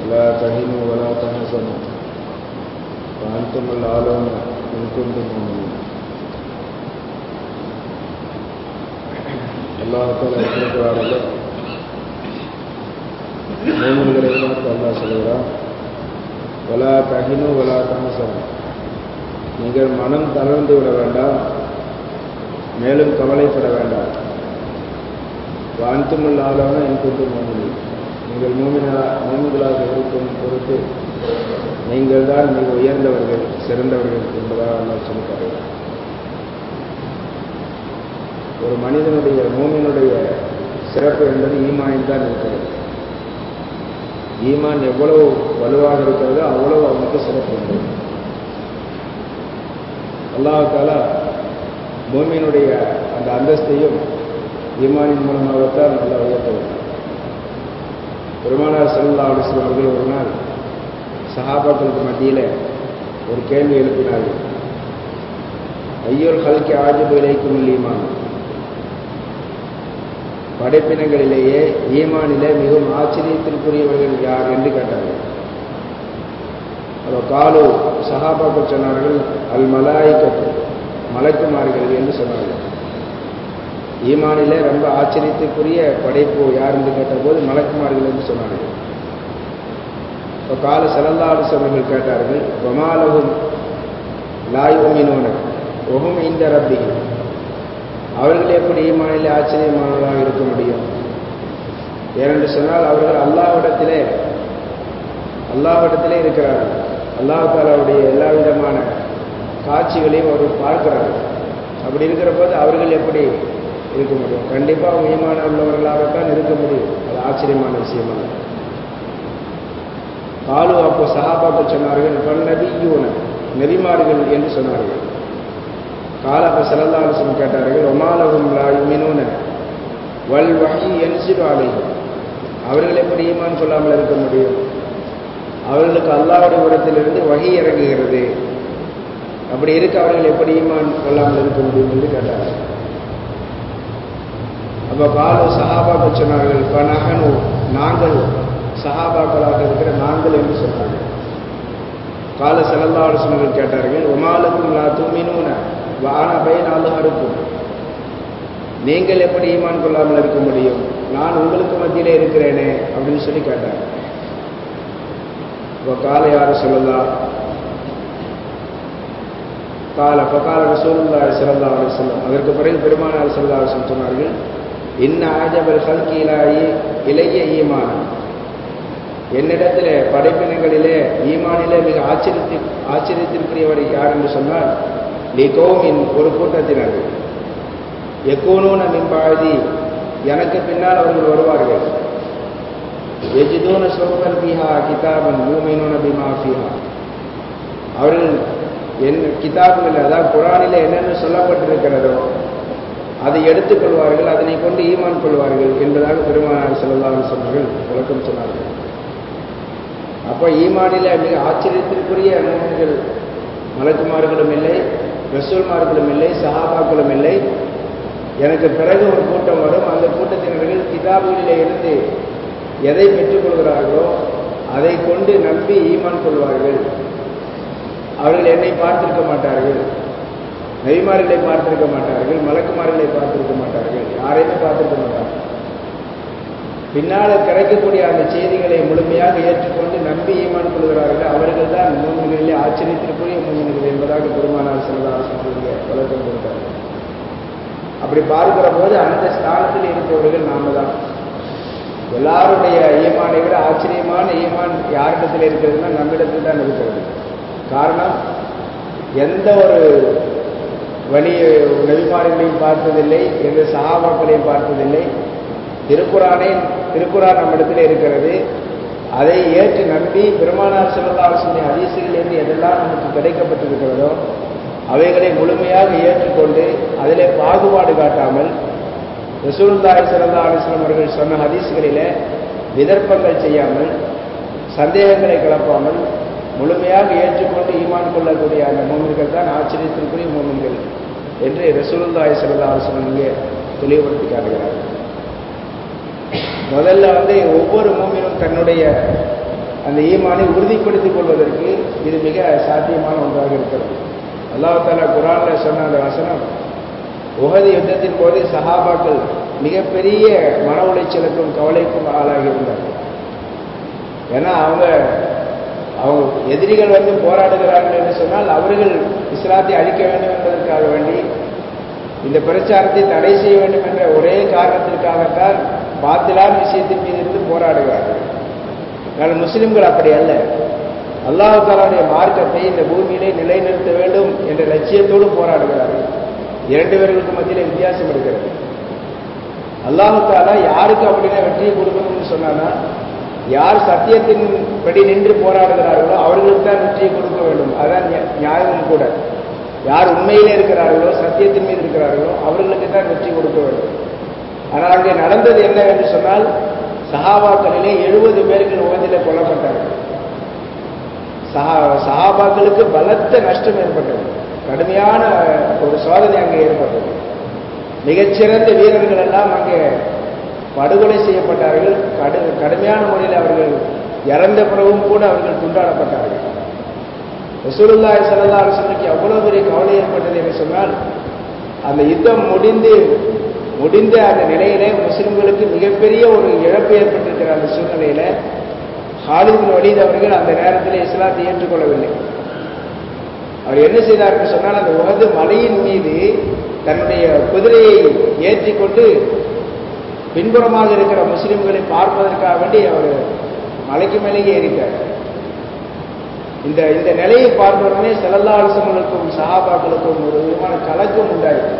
لا تهنوا ولا تحزنوا وأنتم الأعلون إن كنتم مؤمنين அல்லாஹால இருக்கிறார்கள் மூமின்களை பார்த்து அல்லாஹ் சொல்கிறான் வலா தகினு வலா தமசன் நீங்கள் மனம் தளர்ந்து விட வேண்டாம் மேலும் கவலைப்பட வேண்டாம் வான்துமுள் ஆளான என் கூட்டு மோமினி நீங்கள் மூமினா மூமிகளாக இருக்கும் பொறுத்து நீங்கள் தான் மிக உயர்ந்தவர்கள் சிறந்தவர்கள் என்பதாக அல்லாஹ் சொல்லித்தார்கள் ஒரு மனிதனுடைய மூமினுடைய சிறப்பு என்பது ஈமானில் தான் இருக்கிறது ஈமான் எவ்வளவு வலுவாக இருக்கிறதோ அவ்வளவு அவனுக்கு சிறப்பு உண்டு அல்லாஹால பூமியினுடைய அந்த அந்தஸ்தையும் ஈமானின் மூலமாகத்தான் நல்லா உயர்த்தவர் பெருமானார் சல்லா அலிஸ்லாம் அவர்கள் ஒரு நாள் சஹாபாக்களுக்கு மத்தியில் ஒரு கேள்வி எழுப்பினார்கள் ஐயோர் ஹல்கி ஆஜிபு இலைக்கும் ஈமான் படைப்பினங்களிலேயே ஈமானிலே மிகவும் ஆச்சரியத்திற்குரியவர்கள் யார் என்று கேட்டார்கள் அவர் காலு சஹாபாக்கள் சொன்னார்கள் அல் மலாய்க்கத்து மலக்குமார்கள் என்று சொன்னார்கள் ஈமானிலே ரொம்ப ஆச்சரியத்திற்குரிய படைப்பு யார் என்று கேட்டபோது மலக்குமார்கள் என்று சொன்னார்கள் இப்போ கால சலந்தாடு அவர்கள் கேட்டார்கள் பமாலகும் லாய் ஒமினோன ஒகும் இந்த ரப்பிகள் அவர்கள் எப்படி ஈமானிலே ஆச்சரியமானதாக இருக்க முடியும் ஏனென்று சொன்னால் அவர்கள் அல்லாவிடத்திலே அல்லாவிடத்திலே இருக்கிறார்கள் அல்லாஹாலாவுடைய எல்லா விதமான காட்சிகளையும் அவர்கள் பார்க்கிறார்கள் அப்படி இருக்கிற போது அவர்கள் எப்படி இருக்க முடியும் கண்டிப்பாக அவங்க ஈமான உள்ளவர்களாகத்தான் இருக்க முடியும் அது ஆச்சரியமான விஷயமாக காலு அப்போ சஹாபாக்கள் சொன்னார்கள் பல் நபியூன நெறிமார்கள் என்று சொன்னார்கள் காலப்ப செலந்தாலோசனம் கேட்டார்கள் ஒமாலகும் மீனூன வல் வகி என்சிடு ஆலையும் அவர்கள் எப்படி ஈமான் கொள்ளாமல் இருக்க முடியும் அவர்களுக்கு அல்லாவுடைய உரத்திலிருந்து வகி இறங்குகிறது அப்படி இருக்க அவர்கள் எப்படி ஈமான் கொள்ளாமல் இருக்க முடியும் என்று கேட்டார்கள் அப்போ காலு சஹாபாக்கள் சொன்னார்கள் பனகனு நாங்கள் சஹாபாக்களாக இருக்கிற நாங்கள் என்று சொன்னார்கள் கால செலந்தா ஆலோசனைகள் கேட்டார்கள் உமாலுக்கும் லா தூமினூன வான பயன் அல்லாருக்கும் நீங்கள் எப்படி ஈமான் கொள்ளாமல் இருக்க முடியும் நான் உங்களுக்கு மத்தியிலே இருக்கிறேனே அப்படின்னு சொல்லி கேட்டார் இப்போ கால யார் சொல்லலாம் கால பகால ரசூல்லா சிறந்தா செல்லம் அதற்கு பிறகு பெருமானார் செல்லா சொன்னார்கள் இன்ன ஆஜபல் ஹல்கி இலாயி இளைய ஈமான் என்னிடத்தில் படைப்பினங்களிலே ஈமானிலே மிக ஆச்சரியத்தி ஆச்சரியத்திற்குரியவர் யார் என்று சொன்னால் லிகோமின் ஒரு கூட்டத்தினர் எக்கோனூன மின்பாதி எனக்கு பின்னால் அவர்கள் வருவார்கள் எஜிதூன சோபன் பிஹா கிதாபன் யூமினூன பிமா பிஹா அவர்கள் என் கிதாபுகள் அதாவது குரானில் என்னென்ன சொல்லப்பட்டிருக்கிறதோ அதை எடுத்துக்கொள்வார்கள் அதனை கொண்டு ஈமான் கொள்வார்கள் என்பதாக பெருமானார் செல்லலாம் சொன்னார்கள் விளக்கம் சொன்னார்கள் அப்போ ஈமானில மிக ஆச்சரியத்திற்குரிய மூமின்கள் மலக்குமார்களும் இல்லை ரசூல்மார்களும் இல்லை சஹாபாக்களும் இல்லை எனக்கு பிறகு ஒரு கூட்டம் வரும் அந்த கூட்டத்தினர்கள் கிதாபுகளிலே இருந்து எதை பெற்றுக்கொள்கிறார்களோ அதை கொண்டு நம்பி ஈமான் கொள்வார்கள் அவர்கள் என்னை பார்த்திருக்க மாட்டார்கள் நெய்மார்களை பார்த்திருக்க மாட்டார்கள் மலக்குமார்களை பார்த்திருக்க மாட்டார்கள் யாரையுமே பார்த்திருக்க மாட்டார்கள் பின்னால் கிடைக்கக்கூடிய அந்த செய்திகளை முழுமையாக ஏற்றுக்கொண்டு நம்பி ஈமான் கொள்கிறார்கள் அவர்கள் தான் மூமிகளிலே ஆச்சரியத்திற்குரிய மூமின்கள் என்பதாக பெருமானார் செல்வாசனுடைய விளக்கம் கொடுத்தார்கள் அப்படி பார்க்கிற போது அந்த ஸ்தானத்தில் இருப்பவர்கள் நாம தான் எல்லாருடைய ஈமானை விட ஆச்சரியமான ஈமான் யாரிடத்தில் இருக்கிறதுனா நம்மிடத்தில் தான் இருக்கிறது காரணம் எந்த ஒரு வழி நெறிமாறுகளையும் பார்த்ததில்லை எந்த சகாபாக்களையும் பார்த்ததில்லை திருக்குறானே திருக்குறான் நம்மிடத்தில் இருக்கிறது அதை ஏற்று நம்பி பெருமானார் சிவதாசனுடைய ஹதீசுகளிலிருந்து எதெல்லாம் நமக்கு கிடைக்கப்பட்டிருக்கிறதோ அவைகளை முழுமையாக ஏற்றுக்கொண்டு அதிலே பாகுபாடு காட்டாமல் ரசூலுல்லாஹி ஸல்லல்லாஹு அலைஹி வஸல்லம் அவர்கள் சொன்ன ஹதீஸ்களிலே விதர்ப்பங்கள் செய்யாமல் சந்தேகங்களை கிளப்பாமல் முழுமையாக ஏற்றுக்கொண்டு ஈமான் கொள்ளக்கூடிய அந்த மூமின்கள் தான் ஆச்சரியத்திற்குரிய மூமின்கள் என்று ரசூலுல்லாஹி ஸல்லல்லாஹு அலைஹி வஸல்லம் இங்கே தெளிவுபடுத்தி காட்டுகிறார் முதல்ல வந்து ஒவ்வொரு மூமினும் தன்னுடைய அந்த ஈமானை உறுதிப்படுத்திக் கொள்வதற்கு இது மிக சாத்தியமான ஒன்றாக இருக்கிறது அல்லாஹ் தாலா குரான்ல சொன்ன அந்த வசனம் உகது யுத்தத்தின் போது சஹாபாக்கள் மிகப்பெரிய மன உளைச்சலுக்கும் கவலைக்கும் ஆளாகி இருந்தார்கள் ஏன்னா அவங்க அவங்க எதிரிகள் வந்து போராடுகிறார்கள் என்று சொன்னால் அவர்கள் இஸ்லாத்தை அழிக்க வேண்டும் என்பதற்காக வேண்டி இந்த பிரச்சாரத்தை தடை செய்ய வேண்டும் என்ற ஒரே காரணத்திற்காகத்தான் பாத்திலான விஷயத்தின் மீது இருந்து போராடுகிறார்கள் ஆனால் முஸ்லிம்கள் அப்படி அல்ல அல்லாஹு தாலாவுடைய மார்க்கத்தை இந்த பூமியிலே நிலைநிறுத்த வேண்டும் என்ற லட்சியத்தோடு போராடுகிறார்கள் இரண்டு பேர்களுக்கு மத்தியிலே வித்தியாசம் இருக்கிறது அல்லாஹு தாலா யாருக்கு அப்படின்னா வெற்றியை கொடுக்கணும்னு சொன்னான்னா யார் சத்தியத்தின் படி நின்று போராடுகிறார்களோ அவர்களுக்கு தான் வெற்றியை கொடுக்க வேண்டும் அதான் நியாயமும் கூட யார் உண்மையிலே இருக்கிறார்களோ சத்தியத்தின் மீது இருக்கிறார்களோ அவர்களுக்கு தான் வெற்றி கொடுக்க வேண்டும் ஆனால் அங்கே நடந்தது என்ன என்று சொன்னால் சஹாபாக்களிலே எழுபது பேர்கள் உகதிலே கொல்லப்பட்டார்கள் சஹா சஹாபாக்களுக்கு பலத்த நஷ்டம் ஏற்பட்டது கடுமையான ஒரு சோதனை அங்கே ஏற்பட்டது மிகச்சிறந்த வீரர்கள் எல்லாம் அங்கே படுகொலை செய்யப்பட்டார்கள் கடு கடுமையான முறையில் அவர்கள் இறந்த பிறகும் கூட அவர்கள் துண்டாடப்பட்டார்கள் ரசூலுல்லாய் சல்லா அலுவலுக்கு அவ்வளவு பெரிய கவலை ஏற்பட்டது என்று சொன்னால் அந்த யுத்தம் முடிந்து முடிந்த அந்த நிலையிலே முஸ்லிம்களுக்கு மிகப்பெரிய ஒரு இழப்பு ஏற்பட்டிருக்கிற அந்த சூழ்நிலையில ஹாலிதின் வலிது அவர்கள் அந்த நேரத்தில் இஸ்லாத்தை ஏற்றுக்கொள்ளவில்லை அவர் என்ன செய்தார் என்று சொன்னால் அந்த உகது மலையின் மீது தன்னுடைய குதிரையை ஏற்றி கொண்டு பின்புறமாக இருக்கிற முஸ்லிம்களை பார்ப்பதற்காக வேண்டி அவர் மலைக்கு மேலேயே ஏறிட்டார் இந்த இந்த நிலையை பார்த்த உடனே செல்லல்லா அரசங்களுக்கும் சஹாபாக்களுக்கும் ஒரு விதமான கலக்கம் உண்டாயிருக்கு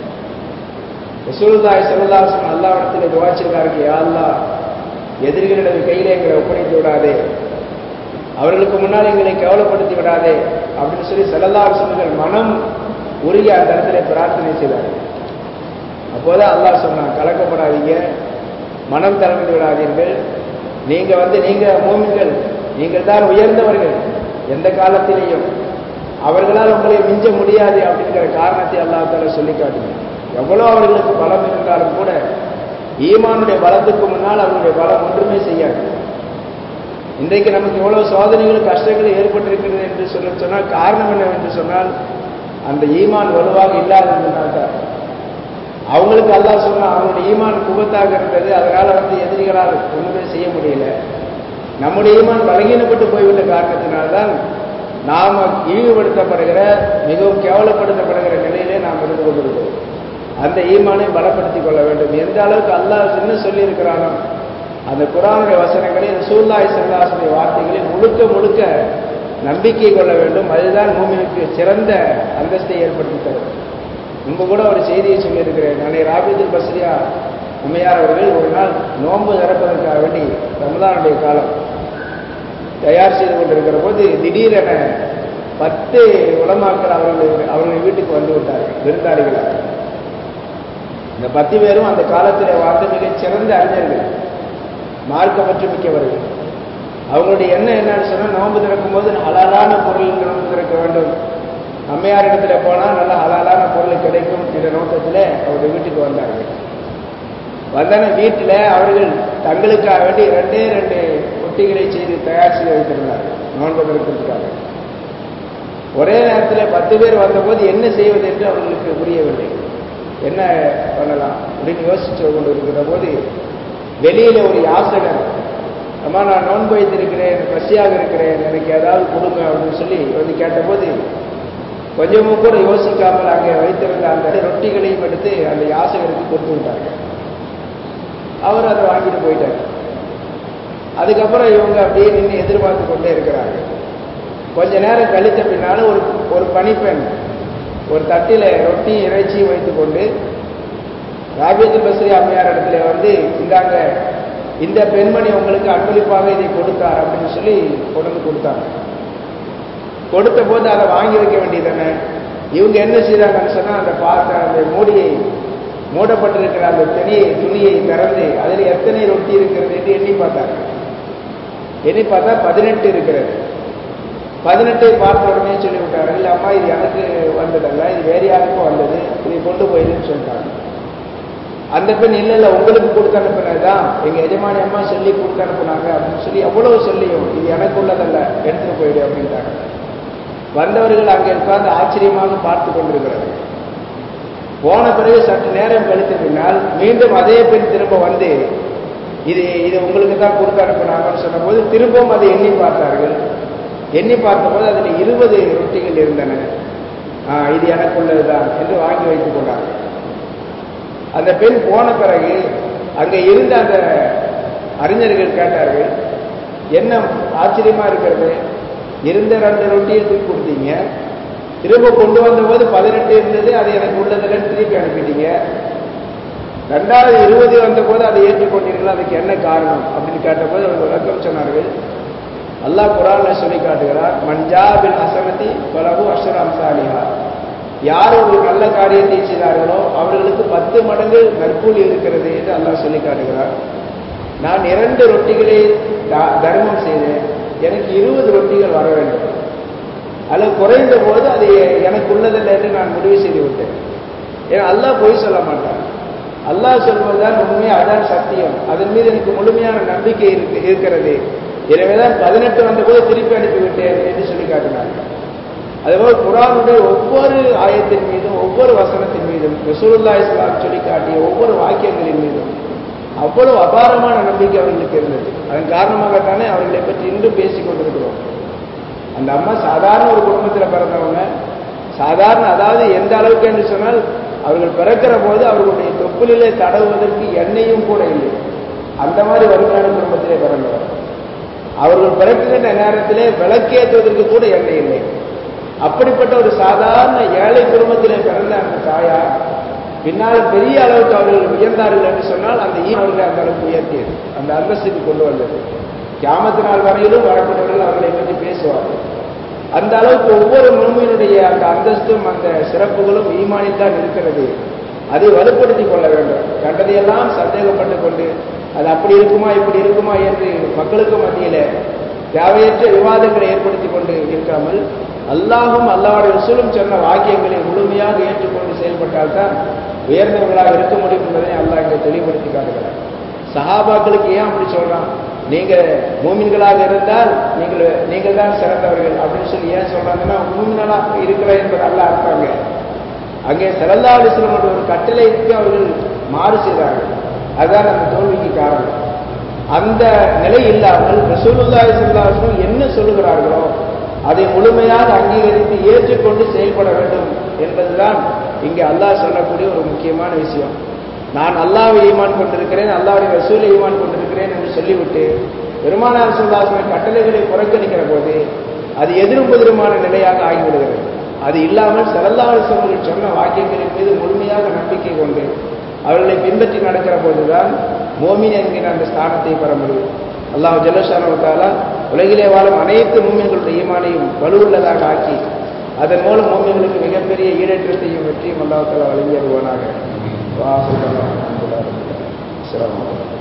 ரசூலுல்லாய் செல்லல்லாசன் அல்லா இடத்துல துவாச்சிருக்காருக்கு யாழ்லா எதிரிகளிடம் கையில எங்களை ஒப்படைத்து விடாதே அவர்களுக்கு முன்னால் எங்களை கேவலப்படுத்தி விடாதே அப்படின்னு சொல்லி செல்லல்லா அரசர்கள் மனம் உருகி அந்த இடத்துல பிரார்த்தனை செய்தார்கள் அப்போதான் அல்லாஹ் சொன்னான் கலக்கப்படாதீங்க மனம் திறந்து விடாதீர்கள் நீங்க வந்து நீங்க மூமின்கள் நீங்கள் தான் உயர்ந்தவர்கள் எந்த காலத்திலேயும் அவர்களால் உங்களை மிஞ்ச முடியாது அப்படிங்கிற காரணத்தை அல்லாஹால சொல்லி காட்டுங்க எவ்வளோ அவர்களுக்கு பலம் இருந்தாலும் கூட ஈமானுடைய பலத்துக்கு முன்னால் அவருடைய பலம் ஒன்றுமே செய்யாது இன்றைக்கு நமக்கு எவ்வளவு சோதனைகளும் கஷ்டங்கள் ஏற்பட்டிருக்கிறது என்று சொல்ல சொன்னால் காரணம் என்னவென்று சொன்னால் அந்த ஈமான் வலுவாக இல்லாததுனால தான் அவங்களுக்கு அல்லா சொன்னா அவங்களுடைய ஈமான் குபத்தாக இருந்தது அதனால வந்து எதிரிகளால் ஒன்றுமே செய்ய முடியல நம்முடைய ஈமான் பலகீனப்பட்டு போய்விட்ட காரணத்தினால்தான் நாம இழிவுபடுத்தப்படுகிற மிகவும் கேவலப்படுத்தப்படுகிற நிலையிலே நாம் இருந்து கொண்டிருக்கிறோம் அந்த ஈமானை பலப்படுத்திக் கொள்ள வேண்டும் எந்த அளவுக்கு அல்லாஹ் என்ன சொல்லி இருக்கிறானோ அந்த குரானுடைய வசனங்களில் சூல்லாய் செல்லாசுடைய வார்த்தைகளில் முழுக்க முழுக்க நம்பிக்கை கொள்ள வேண்டும் அதுதான் பூமிக்கு சிறந்த அந்தஸ்தை ஏற்படுத்தி தரும் முன்பு கூட ஒரு செய்தியை சொல்லியிருக்கிறேன் நானே ராபிதுல் பஸ்ரியா அம்மையார் அவர்கள் ஒரு நாள் நோன்பு திறப்பதற்காக வேண்டி ரமதானுடைய காலம் தயார் செய்து கொண்டிருக்கிற போது திடீரென பத்து உலமாக்கள் அவர்கள் அவர்கள் வீட்டுக்கு வந்து விட்டார்கள் விருந்தாளிகளாக இந்த பத்து பேரும் அந்த காலத்தில் வாழ்ந்த மிகச் சிறந்த அறிஞர்கள் மார்க்கப்பற்று மிக்கவர்கள் அவங்களுடைய எண்ணம் என்னன்னு சொன்னால் நோன்பு திறக்கும் போது ஹலாலான பொருள் நோன்பு திறக்க வேண்டும் அம்மையார் இடத்துல போனால் நல்ல ஹலாலான பொருள் கிடைக்கும் என்ற நோக்கத்தில் அவருடைய வீட்டுக்கு வந்தார்கள் வந்தான வீட்டில் அவர்கள் தங்களுக்காக வேண்டி ரெண்டே ரெண்டு ரொட்டிகளை செய்து தயார் செய்து வைத்திருந்தார்கள் நோன்பு திறக்கிறதுக்காக ஒரே நேரத்தில் பத்து பேர் வந்தபோது என்ன செய்வது என்று அவர்களுக்கு புரியவில்லை என்ன பண்ணலாம் அப்படின்னு யோசிச்சு கொண்டு இருக்கிற போது வெளியில ஒரு யாசகர் அம்மா நான் நோன்பு வைத்திருக்கிறேன் பசியாக இருக்கிறேன் எனக்கு ஏதாவது கொடுங்க அப்படின்னு சொல்லி வந்து கேட்டபோது கொஞ்சமும் கூட யோசிக்காமல் அங்கே வைத்திருந்த அந்த ரொட்டிகளையும் எடுத்து அந்த யாசகருக்கு கொடுத்து விட்டார்கள் அவர் அதை வாங்கிட்டு போயிட்டார் அதுக்கப்புறம் இவங்க அப்படியே நின்று எதிர்பார்த்து கொண்டே இருக்கிறாங்க கொஞ்ச நேரம் கழித்த பின்னால ஒரு ஒரு பணிப்பெண் ஒரு தட்டில ரொட்டி இறைச்சி வைத்து கொண்டு ராபியத்து பஸ்ரி அம்மையார் இடத்துல வந்து இந்தாங்க இந்த பெண்மணி உங்களுக்கு அன்பளிப்பாக இதை கொடுத்தார் அப்படின்னு சொல்லி கொண்டு வந்து கொடுத்தாங்க கொடுத்த போது அதை வாங்கி வைக்க வேண்டியதானே இவங்க என்ன செய்தாங்கன்னு சொன்னா அந்த பாத்திர அந்த மூடியை மூடப்பட்டிருக்கிற அந்த துணியை துணியை திறந்து அதில் எத்தனை ரொட்டி இருக்கிறது என்று எண்ணி பார்த்தாங்க எண்ணி பார்த்தா பதினெட்டு இருக்கிறது பதினெட்டை பார்த்த உடனே சொல்லிவிட்டார்கள் இல்லை அம்மா இது எனக்கு வந்ததல்ல இது வேறு யாருக்கும் வந்தது இதை கொண்டு போயிடுன்னு சொல்லிட்டாங்க அந்த பெண் இல்ல இல்ல உங்களுக்கு கொடுத்து அனுப்பினதுதான் எங்க எஜமானி அம்மா சொல்லி கொடுத்து அனுப்புனாங்க அப்படின்னு சொல்லி எவ்வளவு சொல்லியும் இது எனக்கு உள்ளதல்ல எடுத்துட்டு போயிடு அப்படின்ட்டாங்க வந்தவர்கள் அங்கே உட்கார்ந்து ஆச்சரியமாக பார்த்து கொண்டிருக்கிறார்கள் போன பிறகு சற்று நேரம் கழித்த பின்னால் மீண்டும் அதே பெண் திரும்ப வந்து இது இது உங்களுக்கு தான் கொடுத்து அனுப்புனாங்கன்னு சொன்னபோது திரும்பவும் அதை எண்ணி பார்த்தார்கள் எண்ணி பார்த்தபோது அதில் இருபது ரொட்டிகள் இருந்தன ஆ, இது எனக்கு உள்ளதுதான் என்று வாங்கி வைத்துக் கொண்டார்கள் அந்த பெண் போன பிறகு அங்கே இருந்த அந்த அறிஞர்கள் கேட்டார்கள் என்ன ஆச்சரியமா இருக்கிறது இருந்த ரெண்டு ரொட்டியை தூக்கி கொடுத்தீங்க திரும்ப கொண்டு வந்தபோது பதினெட்டு இருந்தது அது எனக்கு உள்ளதில் திருப்பி அனுப்பிட்டீங்க ரெண்டாவது இருபது வந்தபோது அதை ஏற்றுக்கொண்டீர்கள் அதுக்கு என்ன காரணம் அப்படின்னு கேட்டபோது அவர் விளக்கம் சொன்னார்கள் அல்லாஹ் குரான்ல சொல்லி காட்டுகிறார் மஞ்சா பின் ஹசனதி பலகு அஷர் அம்சாலிஹா யார் ஒரு நல்ல காரியத்தை செய்தார்களோ அவர்களுக்கு பத்து மடங்கு நற்கூலி இருக்கிறது என்று அல்லாஹ் சொல்லி காட்டுகிறார் நான் இரண்டு ரொட்டிகளை த- தர்மம் செய்தேன் எனக்கு இருபது ரொட்டிகள் வர வேண்டும் அல்லது குறைந்த போது அது எனக்கு உள்ளதில்லை என்று நான் முடிவு செய்து விட்டேன் ஏன்னா அல்லாஹ் பொய் சொல்ல மாட்டான் அல்லாஹ் சொல்வதுதான் உண்மை அதான் சத்தியம் அதன் மீது எனக்கு முழுமையான நம்பிக்கை இருக்கு- இருக்கிறது எனவேதான் பதினெட்டு வந்தபோது திருப்பி அனுப்பிவிட்டேன் என்று சொல்லி காட்டினார் அதுபோல் குரானுடைய ஒவ்வொரு ஆயத்தின் மீதும் ஒவ்வொரு வசனத்தின் மீதும் ரசூலுல்லாஹி இஸ்லாம் சொல்லி காட்டிய ஒவ்வொரு வாக்கியங்களின் மீதும் அவ்வளவு அபாரமான நம்பிக்கை அவர்களுக்கு இருந்தது அதன் காரணமாகத்தானே அவர்களை பற்றி இன்றும் பேசிக் கொண்டிருக்கிறோம் அந்த அம்மா சாதாரண ஒரு குடும்பத்தில் பிறந்தவங்க சாதாரண அதாவது எந்த அளவுக்கு என்று சொன்னால் அவர்கள் பிறக்கிற போது அவர்களுடைய தொப்புளிலே தடவுவதற்கு எண்ணெயும் கூட இல்லை அந்த மாதிரி வறுமையான குடும்பத்திலே பிறந்தவர் அவர்கள் பிறக்குகின்ற நேரத்திலே விளக்கேற்றுவதற்கு கூட எண்ணெய் இல்லை அப்படிப்பட்ட ஒரு சாதாரண ஏழை குடும்பத்திலே பிறந்த அந்த தாயார் பின்னால் பெரிய அளவுக்கு அவர்கள் உயர்ந்தார்கள் என்று சொன்னால் அந்த ஈ அவர்களை அந்த அளவுக்கு உயர்த்தியது அந்த அந்தஸ்துக்கு கொண்டு வந்தது கியாமத்து நாள் வரையிலும் வரக்கூடியவர்கள் அவர்களை பற்றி பேசுவார்கள் அந்த அளவுக்கு ஒவ்வொரு முழுமையினுடைய அந்த அந்தஸ்தும் அந்த சிறப்புகளும் ஈமானில் தான் இருக்கிறது அதை வலுப்படுத்திக் கொள்ள வேண்டும் கண்டதையெல்லாம் சந்தேகப்பட்டு கொண்டு அது அப்படி இருக்குமா இப்படி இருக்குமா என்று மக்களுக்கு மத்தியில தேவையற்ற விவாதங்களை ஏற்படுத்தி கொண்டு இருக்காமல் அல்லாஹும் அல்லாஹ்வுடைய ரசூலும் சொன்ன வாக்கியங்களை முழுமையாக ஏற்றுக்கொண்டு செயல்பட்டால்தான் உயர்ந்தவர்களாக இருக்க முடியும் என்பதை அல்லாஹ் இங்கே தெளிவுபடுத்தி காட்டுகிறார் சஹாபாக்களுக்கு ஏன் அப்படி சொல்றான் நீங்க மூமின்களாக இருந்தால் நீங்கள் நீங்கள் தான் சிறந்தவர்கள் அப்படின்னு சொல்லி ஏன் சொல்றாங்கன்னா மூமினலா இருக்கிற என்பது அல்ல அர்த்தங்க அங்கே சரல்லா அலிஸ்லம் ஒரு கட்டளைக்கு அவர்கள் மாறு செய்தார்கள் அதுதான் அந்த தோல்விக்கு காரணம் அந்த நிலை இல்லாமல் ரசூலுல்லாஹி ஸல்லல்லாஹு அலைஹி வஸல்லம் என்ன சொல்லுகிறார்களோ அதை முழுமையாக அங்கீகரித்து ஏற்றுக்கொண்டு செயல்பட வேண்டும் என்பதுதான் இங்கே அல்லாஹ் சொல்லக்கூடிய ஒரு முக்கியமான விஷயம் நான் அல்லாஹ்வை ஈமான் கொண்டிருக்கிறேன் அல்லாஹ்வுடைய ரசூலை ஈமான் கொண்டிருக்கிறேன் என்று சொல்லிவிட்டு பெருமானார் சொல்லாசன கட்டளைகளை புறக்கணிக்கிற போது அது எதிரும் புதிருமான நிலையாக ஆகிவிடுகிறது அது இல்லாமல் செல்லல்லாசவர்கள் சொன்ன வாக்கியங்களின் மீது முழுமையாக நம்பிக்கை கொண்டு அவர்களை பின்பற்றி நடக்கிற போதுதான் மோமின் என்கிற அந்த ஸ்தானத்தை பெற முடியும் அல்லாஹ் ஜல்லஷானவத்தாலா உலகிலே வாழும் அனைத்து மூமியங்களுடைய ஈமானையும் வலுவுள்ளதாக ஆக்கி அதன் மூலம் மூமியங்களுக்கு மிகப்பெரிய ஈடேற்றத்தையும் வெற்றியும் அல்லாஹாலா வழங்கி வருவானாக வாசல் அஸ்ஸலாமு அலைக்கும்